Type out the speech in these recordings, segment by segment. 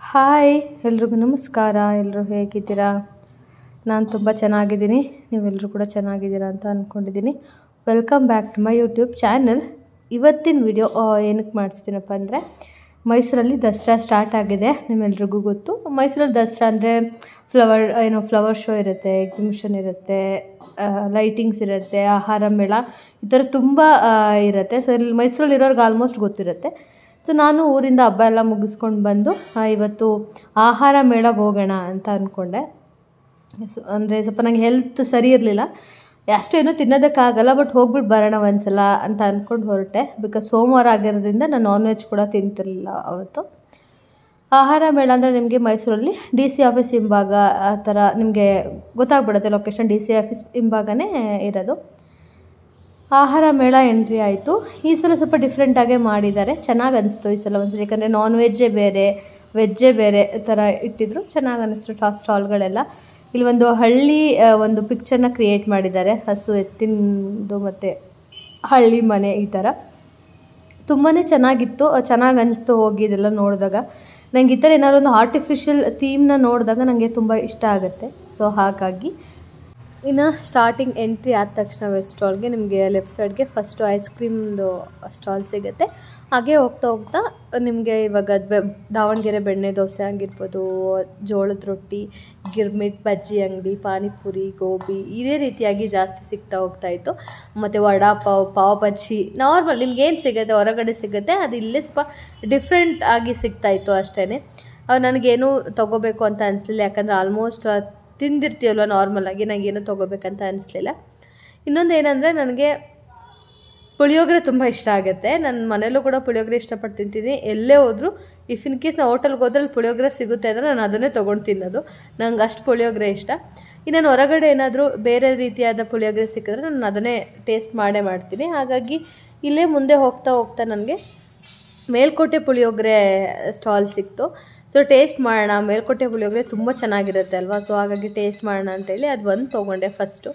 hi ಎಲ್ರಿಗೂ ನಮಸ್ಕಾರ ಎಲ್ಲರೂ ಹೇಗಿದ್ದೀರಾ ನಾನು ತುಂಬ ಚೆನ್ನಾಗಿದ್ದೀನಿ ನೀವೆಲ್ಲರೂ ಕೂಡ ಚೆನ್ನಾಗಿದ್ದೀರಾ ಅಂತ ಅಂದ್ಕೊಂಡಿದ್ದೀನಿ welcome back to my YouTube channel ಇವತ್ತಿನ ವಿಡಿಯೋ ಏನಕ್ಕೆ ಮಾಡಿಸ್ತೀನಪ್ಪ ಅಂದರೆ ಮೈಸೂರಲ್ಲಿ ದಸರಾ ಸ್ಟಾರ್ಟ್ ಆಗಿದೆ ನಿಮ್ಮೆಲ್ರಿಗೂ ಗೊತ್ತು ಮೈಸೂರಲ್ಲಿ ದಸರಾ ಅಂದರೆ ಫ್ಲವರ್ ಏನೋ ಫ್ಲವರ್ ಶೋ ಇರುತ್ತೆ ಎಕ್ಸಿಬಿಷನ್ ಇರುತ್ತೆ ಲೈಟಿಂಗ್ಸ್ ಇರುತ್ತೆ ಆಹಾರ ಮೇಳ ಈ ಥರ ತುಂಬ ಆ, ಇರುತ್ತೆ ಸೊ ಇಲ್ಲಿ ಮೈಸೂರಲ್ಲಿ ಇರೋರ್ಗೆ ಆಲ್ಮೋಸ್ಟ್ ಗೊತ್ತಿರುತ್ತೆ ಸೊ ನಾನು ಊರಿಂದ ಹಬ್ಬ ಎಲ್ಲ ಮುಗಿಸ್ಕೊಂಡು ಬಂದು ಆ, ಇವತ್ತು ಆಹಾರ ಮೇಳಕ್ಕೆ ಹೋಗೋಣ ಅಂತ ಅಂದ್ಕೊಂಡೆ ಸೊ ಅಂದರೆ ಸ್ವಲ್ಪ ನಂಗೆ ಹೆಲ್ತ್ ಸರಿ ಇರಲಿಲ್ಲ ಅಷ್ಟು ಏನೂ ತಿನ್ನೋದಕ್ಕಾಗಲ್ಲ ಬಟ್ ಹೋಗ್ಬಿಟ್ಟು ಬರೋಣ ಒಂದ್ಸಲ ಅಂತ ಅಂದ್ಕೊಂಡು ಹೊರಟೆ ಬಿಕಾಸ್ ಸೋಮವಾರ ಆಗಿರೋದ್ರಿಂದ ನಾನು ನಾನ್ ವೆಜ್ ಕೂಡ ತಿಂತಿರಲಿಲ್ಲ ಅವತ್ತು ಆಹಾರ ಮೇಳ ಅಂದರೆ ನಿಮಗೆ ಮೈಸೂರಲ್ಲಿ ಡಿ ಸಿ ಆಫೀಸ್ ಹಿಂಭಾಗ ಆ ಥರ ನಿಮಗೆ ಗೊತ್ತಾಗ್ಬಿಡುತ್ತೆ ಲೊಕೇಶನ್ ಡಿ ಸಿ ಆಫೀಸ್ ಹಿಂಭಾಗನೇ ಇರೋದು ಆಹಾರ ಮೇಳ ಎಂಟ್ರಿ ಆಯಿತು ಈ ಸಲ ಸ್ವಲ್ಪ ಡಿಫ್ರೆಂಟಾಗೇ ಮಾಡಿದ್ದಾರೆ ಚೆನ್ನಾಗಿ ಅನಿಸ್ತು ಈ ಸಲ ಒಂದ್ಸಲ ಯಾಕಂದರೆ ನಾನ್ ವೆಜ್ಜೇ ಬೇರೆ ವೆಜ್ಜೇ ಬೇರೆ ಥರ ಇಟ್ಟಿದ್ರು ಚೆನ್ನಾಗಿ ಅನ್ನಿಸ್ತು ಟಾ ಸ್ಟಾಲ್ಗಳೆಲ್ಲ ಇಲ್ಲಿ ಒಂದು ಹಳ್ಳಿ ಆ, ಒಂದು ಪಿಕ್ಚರ್ನ ಕ್ರಿಯೇಟ್ ಮಾಡಿದ್ದಾರೆ ಹಸು ಎತ್ತಿನದು ಮತ್ತು ಹಳ್ಳಿ ಮನೆ ಈ ಥರ ತುಂಬಾ ಚೆನ್ನಾಗಿತ್ತು ಚೆನ್ನಾಗಿ ಅನಿಸ್ತು ಹೋಗಿ ಇದೆಲ್ಲ ನೋಡಿದಾಗ ನಂಗೆ ಈ ಥರ ಏನಾದ್ರು ಒಂದು ಆರ್ಟಿಫಿಷಿಯಲ್ ಥೀಮ್ನ ನೋಡಿದಾಗ ನನಗೆ ತುಂಬ ಇಷ್ಟ ಆಗುತ್ತೆ ಸೊ ಹಾಗಾಗಿ ಇನ್ನು ಸ್ಟಾರ್ಟಿಂಗ್ ಎಂಟ್ರಿ ಆದ ತಕ್ಷಣ ವೆಸ್ಟ್ ಸ್ಟಾಲ್ಗೆ ನಿಮಗೆ ಲೆಫ್ಟ್ ಸೈಡ್ಗೆ ಫಸ್ಟು ಐಸ್ ಕ್ರೀಮ್ದು ಸ್ಟಾಲ್ ಸಿಗುತ್ತೆ ಹಾಗೆ ಹೋಗ್ತಾ ಹೋಗ್ತಾ ನಿಮಗೆ ಇವಾಗ ಬೆ ದಾವಣಗೆರೆ ಬೆಣ್ಣೆ ದೋಸೆ ಆಗಿರ್ಬೋದು ಜೋಳದ ರೊಟ್ಟಿ ಗಿರ್ಮಿಟ್ ಬಜ್ಜಿ ಅಂಗಡಿ ಪಾನಿಪುರಿ ಗೋಬಿ ಇದೇ ರೀತಿಯಾಗಿ ಜಾಸ್ತಿ ಸಿಗ್ತಾ ಹೋಗ್ತಾ ಇತ್ತು ಮತ್ತು ವಡಾ ಪಾವ್ ಪಾವ್ ಬಜ್ಜಿ ನಾರ್ಮಲ್ ನಿಮ್ಗೆ ಏನು ಸಿಗುತ್ತೆ ಹೊರಗಡೆ ಸಿಗುತ್ತೆ ಅದು ಇಲ್ಲೇ ಸ್ವಲ್ಪ ಡಿಫ್ರೆಂಟ್ ಆಗಿ ಸಿಗ್ತಾ ಇತ್ತು ಅಷ್ಟೇ ನನಗೇನು ತೊಗೋಬೇಕು ಅಂತ ಅನಿಸ್ಲಿಲ್ಲ ಯಾಕಂದರೆ ಆಲ್ಮೋಸ್ಟ್ ತಿಂದಿರ್ತೀವಲ್ವ ನಾರ್ಮಲಾಗಿ ನನಗೇನು ತೊಗೋಬೇಕಂತ ಅನಿಸ್ಲಿಲ್ಲ ಇನ್ನೊಂದು ಏನಂದರೆ ನನಗೆ ಪುಳಿಯೋಗರೆ ತುಂಬ ಇಷ್ಟ ಆಗುತ್ತೆ ನನ್ನ ಮನೇಲೂ ಕೂಡ ಪುಳಿಯೋಗರೆ ಇಷ್ಟಪಟ್ಟು ತಿಂತೀನಿ ಎಲ್ಲೇ ಹೋದರೂ ಇಫ್ ಇನ್ ಕೇಸ್ ನಾವು ಹೋಟೆಲ್ಗೆ ಹೋದ್ರೆ ಅಲ್ಲಿ ಪುಳಿಯೋಗರೆ ಸಿಗುತ್ತೆ ಅಂದರೆ ನಾನು ಅದನ್ನೇ ತೊಗೊಂಡು ತಿನ್ನೋದು ನಂಗೆ ಅಷ್ಟು ಪುಳಿಯೋಗರೆ ಇಷ್ಟ ಇನ್ನು ನಾನು ಹೊರಗಡೆ ಏನಾದರೂ ಬೇರೆ ರೀತಿಯಾದ ಪುಳಿಯೋಗರೆ ಸಿಕ್ಕಿದ್ರೆ ನಾನು ಅದನ್ನೇ ಟೇಸ್ಟ್ ಮಾಡೇ ಮಾಡ್ತೀನಿ ಹಾಗಾಗಿ ಇಲ್ಲೇ ಮುಂದೆ ಹೋಗ್ತಾ ಹೋಗ್ತಾ ನನಗೆ ಮೇಲ್ಕೋಟೆ ಪುಳಿಯೋಗರೆ ಸ್ಟಾಲ್ ಸಿಕ್ತು ಸೊ ಟೇಸ್ಟ್ ಮಾಡೋಣ ಮೇಲ್ಕೋಟೆ ಪುಳಿಯೋಗರೆ ತುಂಬ ಚೆನ್ನಾಗಿರುತ್ತೆ ಅಲ್ವಾ ಸೊ ಹಾಗಾಗಿ ಟೇಸ್ಟ್ ಮಾಡೋಣ ಅಂತೇಳಿ ಅದು ಒಂದು ತೊಗೊಂಡೆ ಫಸ್ಟು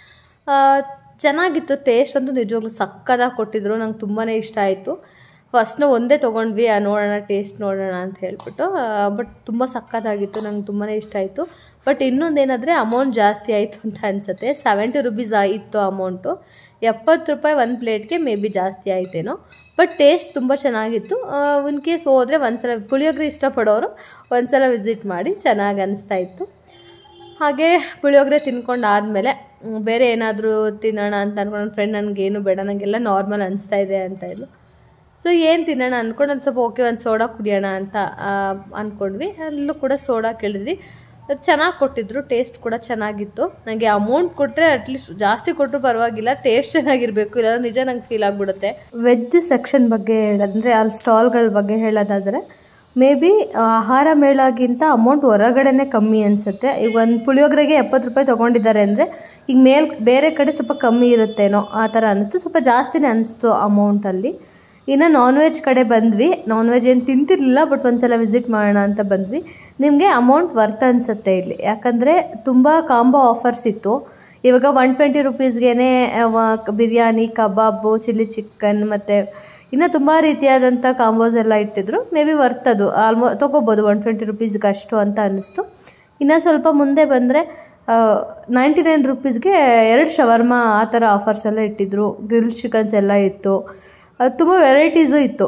ಚೆನ್ನಾಗಿತ್ತು ಟೇಸ್ಟ್ ಅಂತೂ ನಿಜವಾಗ್ಲೂ ಸಕ್ಕದಾಗಿ ಕೊಟ್ಟಿದ್ರು ನಂಗೆ ತುಂಬಾ ಇಷ್ಟ ಆಯಿತು ಫಸ್ಟ್ನ ಒಂದೇ ತೊಗೊಂಡ್ವಿ ಆ ನೋಡೋಣ ಟೇಸ್ಟ್ ನೋಡೋಣ ಅಂತ ಹೇಳ್ಬಿಟ್ಟು ಬಟ್ ತುಂಬ ಸಕ್ಕತ್ತಾಗಿತ್ತು ನಂಗೆ ತುಂಬಾ ಇಷ್ಟ ಆಯಿತು ಬಟ್ ಇನ್ನೊಂದೇನಾದರೆ ಅಮೌಂಟ್ ಜಾಸ್ತಿ ಆಯಿತು ಅಂತ ಅನಿಸುತ್ತೆ ಸೆವೆಂಟಿ ರುಪೀಸ್ ಇತ್ತು ಅಮೌಂಟು ಎಪ್ಪತ್ತು ರೂಪಾಯಿ ಒಂದು ಪ್ಲೇಟ್ಗೆ ಮೇ ಬಿ ಜಾಸ್ತಿ ಆಯ್ತೇನೋ ಬಟ್ ಟೇಸ್ಟ್ ತುಂಬ ಚೆನ್ನಾಗಿತ್ತು ಇನ್ ಕೇಸ್ ಹೋದರೆ ಒಂದ್ಸಲ ಪುಳಿಯೋಗರೆ ಇಷ್ಟಪಡೋರು ಒಂದ್ಸಲ ವಿಸಿಟ್ ಮಾಡಿ ಚೆನ್ನಾಗಿ ಅನಿಸ್ತಾ ಇತ್ತು ಹಾಗೆ ಪುಳಿಯೋಗರೆ ತಿನ್ಕೊಂಡು ಆದಮೇಲೆ ಬೇರೆ ಏನಾದರೂ ತಿನ್ನೋಣ ಅಂತ ಅನ್ಕೊಂಡು ನನ್ನ ಫ್ರೆಂಡ್ ನನಗೇನು ಬೇಡ ನನಗೆಲ್ಲ ನಾರ್ಮಲ್ ಅನಿಸ್ತಾ ಇದೆ ಅಂತ ಇದ್ಲು ಸೊ ಏನು ತಿನ್ನೋಣ ಅಂದ್ಕೊಂಡು ಒಂದು ಸ್ವಲ್ಪ ಓಕೆ ಒಂದು ಸೋಡಾ ಕುಡಿಯೋಣ ಅಂತ ಆ, ಅಂದ್ಕೊಂಡ್ವಿ ಅಲ್ಲೂ ಕೂಡ ಸೋಡಾ ಕೇಳಿದ್ವಿ ಅದು ಚೆನ್ನಾಗಿ ಕೊಟ್ಟಿದ್ರು ಟೇಸ್ಟ್ ಕೂಡ ಚೆನ್ನಾಗಿತ್ತು ನನಗೆ ಅಮೌಂಟ್ ಕೊಟ್ಟರೆ ಅಟ್ಲೀಸ್ಟ್ ಜಾಸ್ತಿ ಕೊಟ್ಟರು ಪರವಾಗಿಲ್ಲ ಟೇಸ್ಟ್ ಚೆನ್ನಾಗಿರಬೇಕು ಇಲ್ಲ ನಿಜ ನಂಗೆ ಫೀಲ್ ಆಗಿಬಿಡುತ್ತೆ ವೆಜ್ ಸೆಕ್ಷನ್ ಬಗ್ಗೆ ಹೇಳೋದಂದರೆ ಅಲ್ಲಿ ಸ್ಟಾಲ್ಗಳ ಬಗ್ಗೆ ಹೇಳೋದಾದರೆ ಮೇ ಬಿ ಆಹಾರ ಮೇಳಗಿಂತ ಅಮೌಂಟ್ ಹೊರಗಡೆನೇ ಕಮ್ಮಿ ಅನಿಸುತ್ತೆ ಈಗ ಒಂದು ಪುಳಿಯೋಗರೆಗೆ ಎಪ್ಪತ್ತು ರೂಪಾಯಿ ತೊಗೊಂಡಿದ್ದಾರೆ ಅಂದರೆ ಈಗ ಮೇಲ್ ಬೇರೆ ಕಡೆ ಸ್ವಲ್ಪ ಕಮ್ಮಿ ಇರುತ್ತೇನೋ ಆ ಥರ ಅನಿಸ್ತು ಸ್ವಲ್ಪ ಜಾಸ್ತಿನೇ ಅನಿಸ್ತು ಅಮೌಂಟಲ್ಲಿ ಇನ್ನು ನಾನ್ ವೆಜ್ ಕಡೆ ಬಂದ್ವಿ ನಾನ್ ವೆಜ್ ಏನು ತಿಂತಿರ್ಲಿಲ್ಲ ಬಟ್ ಒಂದ್ಸಲ ವಿಸಿಟ್ ಮಾಡೋಣ ಅಂತ ಬಂದ್ವಿ ನಿಮಗೆ ಅಮೌಂಟ್ ವರ್ತ್ ಅನಿಸುತ್ತೆ ಇಲ್ಲಿ ಯಾಕಂದರೆ ತುಂಬ ಕಾಂಬೋ ಆಫರ್ಸ್ ಇತ್ತು ಇವಾಗ ಒನ್ ಟ್ವೆಂಟಿ ರುಪೀಸ್ಗೆ ಬಿರಿಯಾನಿ ಕಬಾಬು ಚಿಲ್ಲಿ ಚಿಕನ್ ಮತ್ತು ಇನ್ನು ತುಂಬ ರೀತಿಯಾದಂಥ ಕಾಂಬೋಸ್ ಎಲ್ಲ ಇಟ್ಟಿದ್ರು ಮೇ ಬಿ ವರ್ತ್ ಅದು ಆಲ್ಮೋ ತೊಗೋಬೋದು ಒನ್ ಟ್ವೆಂಟಿ ರುಪೀಸ್ಗೆ ಅಷ್ಟು ಅಂತ ಅನ್ನಿಸ್ತು ಇನ್ನು ಸ್ವಲ್ಪ ಮುಂದೆ ಬಂದರೆ ನೈಂಟಿ ನೈನ್ ರುಪೀಸ್ಗೆ ಎರಡು ಶವರ್ಮ ಆ ಥರ ಆಫರ್ಸ್ ಎಲ್ಲ ಇಟ್ಟಿದ್ರು ಗ್ರಿಲ್ ಚಿಕನ್ಸ್ ಎಲ್ಲ ಇತ್ತು ತುಂಬ ವೆರೈಟೀಸು ಇತ್ತು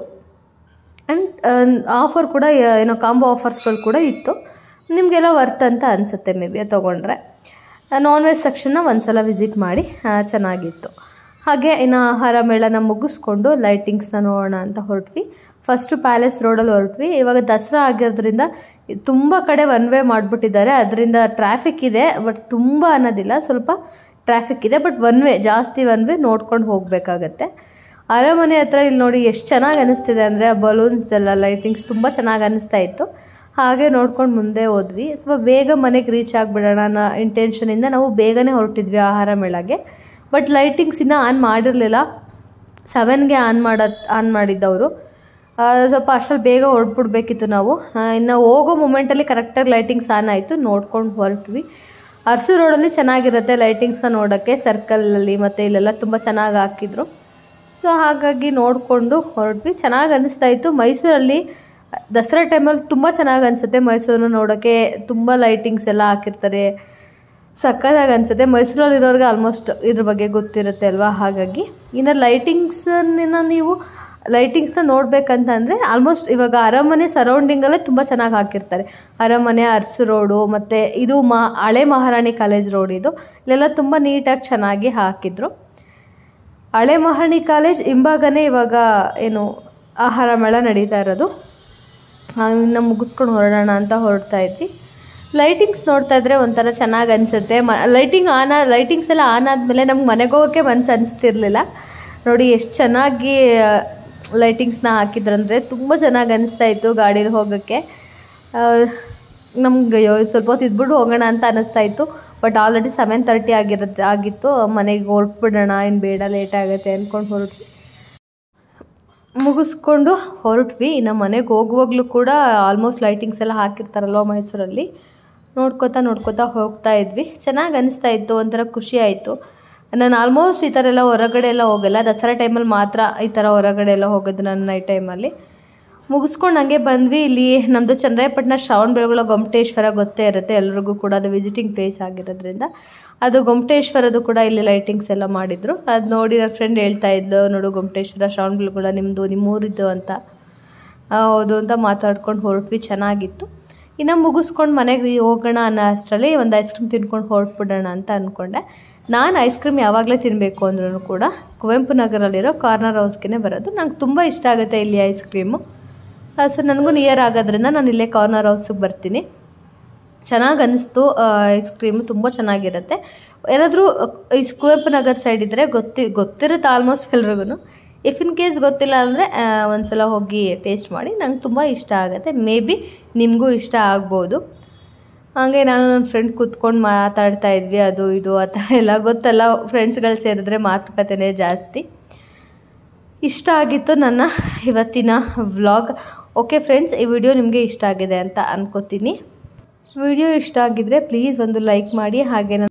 ಆ್ಯಂಡ್ ಆಫರ್ ಕೂಡ ಯ- ಏನೋ ಕಾಂಬೋ ಆಫರ್ಸ್ಗಳು ಕೂಡ ಇತ್ತು ನಿಮಗೆಲ್ಲ ವರ್ತ್ ಅಂತ ಅನಿಸುತ್ತೆ ಮೇ ಬಿ ಅದು ತೊಗೊಂಡ್ರೆ ನಾನ್ ವೆಜ್ ಸೆಕ್ಷನ್ನ ಒಂದ್ಸಲ ವಿಸಿಟ್ ಮಾಡಿ ಆ, ಚೆನ್ನಾಗಿತ್ತು ಹಾಗೆ ಇನ್ನು ಆಹಾರ ಮೇಳನ ಮುಗಿಸ್ಕೊಂಡು ಲೈಟಿಂಗ್ಸ್ನ ನೋಡೋಣ ಅಂತ ಹೊರಟ್ವಿ ಫಸ್ಟು ಪ್ಯಾಲೇಸ್ ರೋಡಲ್ಲಿ ಹೊರಟ್ವಿ ಇವಾಗ ದಸರಾ ಆಗಿರೋದ್ರಿಂದ ತುಂಬ ಕಡೆ ಒನ್ ವೇ ಮಾಡಿಬಿಟ್ಟಿದ್ದಾರೆ ಅದರಿಂದ ಟ್ರಾಫಿಕ್ ಇದೆ ಬಟ್ ತುಂಬ ಅನ್ನೋದಿಲ್ಲ ಸ್ವಲ್ಪ ಟ್ರಾಫಿಕ್ ಇದೆ ಬಟ್ ಒನ್ ವೇ ಜಾಸ್ತಿ ಒನ್ ವೇ ನೋಡ್ಕೊಂಡು ಹೋಗಬೇಕಾಗತ್ತೆ ಅರಮನೆ ಹತ್ರ ಇಲ್ಲಿ ನೋಡಿ ಎಷ್ಟು ಚೆನ್ನಾಗಿ ಅನಿಸ್ತಿದೆ ಅಂದರೆ ಆ ಬಲೂನ್ಸ್ದೆಲ್ಲ ಲೈಟಿಂಗ್ಸ್ ತುಂಬ ಚೆನ್ನಾಗಿ ಅನ್ನಿಸ್ತಾ ಇತ್ತು ಹಾಗೆ ನೋಡ್ಕೊಂಡು ಮುಂದೆ ಹೋದ್ವಿ ಸ್ವಲ್ಪ ಬೇಗ ಮನೆಗೆ ರೀಚ್ ಆಗಿಬಿಡೋಣ ಅನ್ನೋ ಇಂಟೆನ್ಷನಿಂದ ನಾವು ಬೇಗನೆ ಹೊರಟಿದ್ವಿ ಆಹಾರ ಮೇಳಗೆ ಬಟ್ ಲೈಟಿಂಗ್ಸ್ ಇನ್ನೂ ಆನ್ ಮಾಡಿರಲಿಲ್ಲ ಸೆವೆನ್ಗೆ ಆನ್ ಮಾಡೋದು ಆನ್ ಮಾಡಿದ್ದವರು ಆ, ಸ್ವಲ್ಪ ಅಷ್ಟರಲ್ಲಿ ಬೇಗ ಹೊರಟ್ಬಿಡ್ಬೇಕಿತ್ತು ನಾವು ಆ, ಇನ್ನು ಹೋಗೋ ಮೂಮೆಂಟಲ್ಲಿ ಕರೆಕ್ಟಾಗಿ ಲೈಟಿಂಗ್ಸ್ ಆನ್ ಆಯಿತು ನೋಡ್ಕೊಂಡು ಹೊರಟ್ವಿ ಅರಸು ರೋಡಲ್ಲಿ ಚೆನ್ನಾಗಿರುತ್ತೆ ಲೈಟಿಂಗ್ಸ್ನ ನೋಡೋಕ್ಕೆ ಸರ್ಕಲಲ್ಲಿ ಮತ್ತು ಇಲ್ಲೆಲ್ಲ ತುಂಬ ಚೆನ್ನಾಗಿ ಹಾಕಿದ್ರು ಸೊ ಹಾಗಾಗಿ ನೋಡಿಕೊಂಡು ಹೊರಟ್ವಿ ಚೆನ್ನಾಗಿ ಅನ್ನಿಸ್ತಾ ಇತ್ತು ಮೈಸೂರಲ್ಲಿ ದಸರಾ ಟೈಮಲ್ಲಿ ತುಂಬ ಚೆನ್ನಾಗಿ ಅನಿಸುತ್ತೆ ಮೈಸೂರನ್ನ ನೋಡೋಕ್ಕೆ ತುಂಬ ಲೈಟಿಂಗ್ಸ್ ಎಲ್ಲ ಹಾಕಿರ್ತಾರೆ ಸಕ್ಕತ್ತಾಗಿ ಅನಿಸುತ್ತೆ ಮೈಸೂರಲ್ಲಿರೋರಿಗೆ ಆಲ್ಮೋಸ್ಟ್ ಇದ್ರ ಬಗ್ಗೆ ಗೊತ್ತಿರುತ್ತೆ ಅಲ್ವಾ ಹಾಗಾಗಿ ಇನ್ನು ಲೈಟಿಂಗ್ಸನ್ನ ನೀವು ಲೈಟಿಂಗ್ಸ್ನ ನೋಡ್ಬೇಕಂತಂದರೆ ಆಲ್ಮೋಸ್ಟ್ ಇವಾಗ ಅರಮನೆ ಸರೌಂಡಿಂಗಲ್ಲೇ ತುಂಬ ಚೆನ್ನಾಗಿ ಹಾಕಿರ್ತಾರೆ ಅರಮನೆ ಅರಸು ರೋಡು ಮತ್ತು ಇದು ಮಾ ಹಳೆ ಮಹಾರಾಣಿ ಕಾಲೇಜ್ ರೋಡ್ ಇದು ಇಲ್ಲೆಲ್ಲ ತುಂಬ ನೀಟಾಗಿ ಚೆನ್ನಾಗಿ ಹಾಕಿದ್ರು ಹಳೆ ಮಹಾರಾಣಿ ಕಾಲೇಜ್ ಹಿಂಭಾಗನೇ ಇವಾಗ ಏನು ಆಹಾರ ಮೇಳ ನಡೀತಾ ಇರೋದು ಇನ್ನು ಮುಗಿಸ್ಕೊಂಡು ಹೊರಡೋಣ ಅಂತ ಹೊರಡ್ತಾ ಇದ್ವಿ ಲೈಟಿಂಗ್ಸ್ ನೋಡ್ತಾ ಇದ್ರೆ ಒಂಥರ ಚೆನ್ನಾಗಿ ಅನಿಸುತ್ತೆ ಮ ಲೈಟಿಂಗ್ ಆನ್ ಲೈಟಿಂಗ್ಸ್ ಎಲ್ಲ ಆನ್ ಆದಮೇಲೆ ನಮ್ಗೆ ಮನೆಗೆ ಹೋಗೋಕ್ಕೆ ಮನಸ್ಸು ಅನಿಸ್ತಿರ್ಲಿಲ್ಲ ನೋಡಿ ಎಷ್ಟು ಚೆನ್ನಾಗಿ ಲೈಟಿಂಗ್ಸ್ನ ಹಾಕಿದ್ರಂದರೆ ತುಂಬ ಚೆನ್ನಾಗಿ ಅನಿಸ್ತಾ ಇತ್ತು ಗಾಡೀಲಿ ಹೋಗೋಕ್ಕೆ ನಮ್ಗೆ ಸ್ವಲ್ಪ ಹೊತ್ತು ಇದ್ಬಿಟ್ಟು ಹೋಗೋಣ ಅಂತ ಅನ್ನಿಸ್ತಾ ಇತ್ತು ಬಟ್ ಆಲ್ರೆಡಿ ಸೆವೆನ್ ತರ್ಟಿ ಆಗಿರುತ್ತೆ ಆಗಿತ್ತು ಮನೆಗೆ ಹೊರಟ್ಬಿಡೋಣ ಏನು ಬೇಡ ಲೇಟ್ ಆಗುತ್ತೆ ಅಂದ್ಕೊಂಡು ಹೊರಟ್ವಿ ಮುಗಿಸ್ಕೊಂಡು ಹೊರಟ್ವಿ ಇನ್ನು ಮನೆಗೆ ಹೋಗುವಾಗಲೂ ಕೂಡ ಆಲ್ಮೋಸ್ಟ್ ಲೈಟಿಂಗ್ಸ್ ಎಲ್ಲ ಹಾಕಿರ್ತಾರಲ್ವ ಮೈಸೂರಲ್ಲಿ ನೋಡ್ಕೋತಾ ನೋಡ್ಕೋತಾ ಹೋಗ್ತಾ ಇದ್ವಿ ಚೆನ್ನಾಗಿ ಅನಿಸ್ತಾ ಇತ್ತು ಒಂಥರ ಖುಷಿ ಆಯಿತು ನಾನು ಆಲ್ಮೋಸ್ಟ್ ಈ ಥರ ಎಲ್ಲ ಹೊರಗಡೆ ಎಲ್ಲ ಹೋಗಲ್ಲ ದಸರಾ ಟೈಮಲ್ಲಿ ಮಾತ್ರ ಈ ಥರ ಹೊರಗಡೆ ಎಲ್ಲ ಹೋಗೋದು ನನ್ನ ನೈಟ್ ಟೈಮಲ್ಲಿ ಮುಗಿಸ್ಕೊಂಡು ಹಂಗೆ ಬಂದ್ವಿ ಇಲ್ಲಿ ನಮ್ಮದು ಚನ್ನರಾಯಪಟ್ಟಣ ಶ್ರವಣ ಬೆಳಗೊಳ ಗೊಮಟೇಶ್ವರ ಗೊತ್ತೇ ಇರುತ್ತೆ ಎಲ್ರಿಗೂ ಕೂಡ ಅದು ವಿಸಿಟಿಂಗ್ ಪ್ಲೇಸ್ ಆಗಿರೋದ್ರಿಂದ ಅದು ಗೊಮಟೇಶ್ವರದು ಕೂಡ ಇಲ್ಲಿ ಲೈಟಿಂಗ್ಸ್ ಎಲ್ಲ ಮಾಡಿದರು ಅದು ನೋಡಿ ನನ್ನ ಫ್ರೆಂಡ್ ಹೇಳ್ತಾ ಇದ್ಲು ನೋಡು ಗೊಮಟೇಶ್ವರ ಶ್ರವಣ ಬೆಳಗೊಳ ನಿಮ್ಮದು ನಿಮ್ಮೂರಿದ್ದು ಅಂತ ಹೌದು ಅಂತ ಮಾತಾಡ್ಕೊಂಡು ಹೊರಟ್ವಿ ಚೆನ್ನಾಗಿತ್ತು ಇನ್ನು ಮುಗಿಸ್ಕೊಂಡು ಮನೆಗೆ ಹೋಗೋಣ ಅನ್ನೋ ಅಷ್ಟರಲ್ಲಿ ಒಂದು ಐಸ್ ಕ್ರೀಮ್ ತಿನ್ಕೊಂಡು ಹೊರಟ್ಬಿಡೋಣ ಅಂತ ಅಂದ್ಕೊಂಡೆ ನಾನು ಐಸ್ ಕ್ರೀಮ್ ಯಾವಾಗಲೇ ತಿನ್ನಬೇಕು ಅಂದ್ರೂ ಕೂಡ ಕುವೆಂಪು ನಗರಲ್ಲಿರೋ ಕಾರ್ನರ್ ಹೌಸ್ಗೆ ಬರೋದು ನಂಗೆ ತುಂಬ ಇಷ್ಟ ಆಗುತ್ತೆ ಇಲ್ಲಿ ಐಸ್ ಕ್ರೀಮು ಸೊ ನನಗೂ ನಿಯರ್ ಆಗೋದ್ರಿಂದ ನಾನು ಇಲ್ಲೇ ಕಾರ್ನರ್ ಹೌಸಿಗೆ ಬರ್ತೀನಿ ಚೆನ್ನಾಗಿ ಅನ್ನಿಸ್ತು ಐಸ್ ಕ್ರೀಮು ತುಂಬ ಚೆನ್ನಾಗಿರುತ್ತೆ ಯಾರಾದರೂ ಈ ಕುವೆಂಪು ನಗರ್ ಸೈಡ್ ಇದ್ದರೆ ಗೊತ್ತಿ ಗೊತ್ತಿರುತ್ತೆ ಆಲ್ಮೋಸ್ಟ್ ಎಲ್ರಿಗೂ ಇಫ್ ಇನ್ ಕೇಸ್ ಗೊತ್ತಿಲ್ಲ ಅಂದರೆ ಒಂದ್ಸಲ ಹೋಗಿ ಟೇಸ್ಟ್ ಮಾಡಿ ನಂಗೆ ತುಂಬ ಇಷ್ಟ ಆಗುತ್ತೆ ಮೇ ಬಿ ನಿಮಗೂ ಇಷ್ಟ ಆಗ್ಬೋದು ಹಾಗೆ ನಾನು ನನ್ನ ಫ್ರೆಂಡ್ ಕೂತ್ಕೊಂಡು ಮಾತಾಡ್ತಾ ಇದ್ವಿ ಅದು ಇದು ಆ ಥರ ಎಲ್ಲ ಗೊತ್ತಲ್ಲ ಫ್ರೆಂಡ್ಸ್ಗಳು ಸೇರಿದ್ರೆ ಮಾತುಕತೆನೇ ಜಾಸ್ತಿ ಇಷ್ಟ ಆಗಿತ್ತು ನನ್ನ ಇವತ್ತಿನ ವ್ಲಾಗ್ ಓಕೆ ಫ್ರೆಂಡ್ಸ್ ಈ ವಿಡಿಯೋ ನಿಮಗೆ ಇಷ್ಟ ಆಗಿದೆ ಅಂತ ಅನ್ಕೋತೀನಿ ವಿಡಿಯೋ ಇಷ್ಟ ಆಗಿದ್ರೆ ಪ್ಲೀಸ್ ಒಂದು ಲೈಕ್ ಮಾಡಿ ಹಾಗೆ